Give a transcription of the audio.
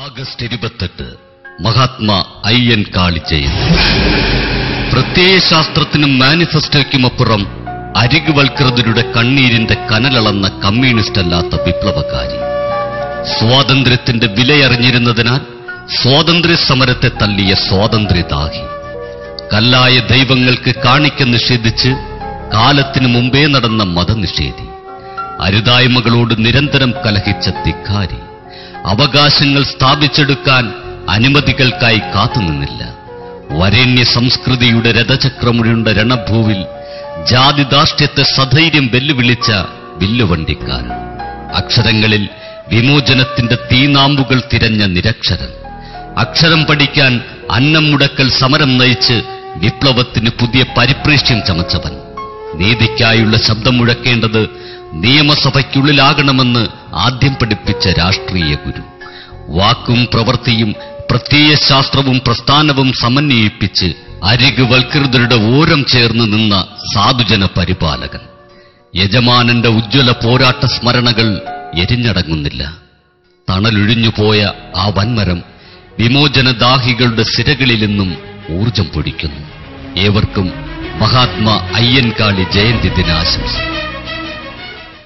August ഇരുപത്തെട്ട് Mahatma Ayyankali Jayanti പ്രത്യയശാസ്ത്രത്തിനും മാനിഫെസ്റ്റോയ്ക്കുമപ്പുറം അരികുവൽകൃതരുടെ കണ്ണീരിന്റെ കനലളന്ന കമ്മ്യൂണിസ്റ്റ് അല്ലാത്ത വിപ്ലവകാരി സ്വാതന്ത്ര്യത്തിന്റെ വിലയറിഞ്ഞിരുന്നതിനാൽ സ്വാതന്ത്ര്യ സമരത്തെ തള്ളിയ സ്വാതന്ത്ര്യദാഹി കല്ലായ ദൈവങ്ങൾക്ക് കാണിക്ക നിഷേധിച്ച് കാലത്തിനു മുമ്പേ നടന്ന മതനിഷേധി അരുതായ്മകളോട് നിരന്തരം കലഹിച്ച ധിക്കാരി അവകാശങ്ങൾ സ്ഥാപിച്ചെടുക്കാൻ അനുമതികൾക്കായി കാത്തുനിന്നില്ല വരേണ്യ സംസ്കൃതിയുടെ രഥചക്രമുഴുണ്ട രണഭൂവിൽ ജാതിദാഷ്ട്യത്തെ സധൈര്യം വെല്ലുവിളിച്ച വില്ലുവണ്ടിക്കാരൻ അക്ഷരങ്ങളിൽ വിമോചനത്തിന്റെ തീനാമ്പുകൾ തിരഞ്ഞ നിരക്ഷരൻ അക്ഷരം പഠിക്കാൻ അന്നം മുടക്കൽ സമരം നയിച്ച് വിപ്ലവത്തിന് പുതിയ പരിപ്രേഷ്യം ചമച്ചവൻ നീതിക്കായുള്ള ശബ്ദം മുഴക്കേണ്ടത് നിയമസഭയ്ക്കുള്ളിലാകണമെന്ന് ആദ്യം പഠിപ്പിച്ച രാഷ്ട്രീയ ഗുരു വാക്കും പ്രവൃത്തിയും പ്രത്യയശാസ്ത്രവും പ്രസ്ഥാനവും സമന്വയിപ്പിച്ച് അരികുവൽകൃതരുടെ ഓരം ചേർന്ന് നിന്ന സാധുജന പരിപാലകൻ യജമാനന്റെ ഉജ്ജ്വല പോരാട്ട സ്മരണകൾ എരിഞ്ഞടങ്ങുന്നില്ല തണലൊഴിഞ്ഞുപോയ ആ വൻമരം വിമോചനദാഹികളുടെ സിരകളിൽ നിന്നും ഊർജം പൊടിക്കുന്നു ഏവർക്കും മഹാത്മാ അയ്യൻകാളി ജയന്തി ദിനാശംസ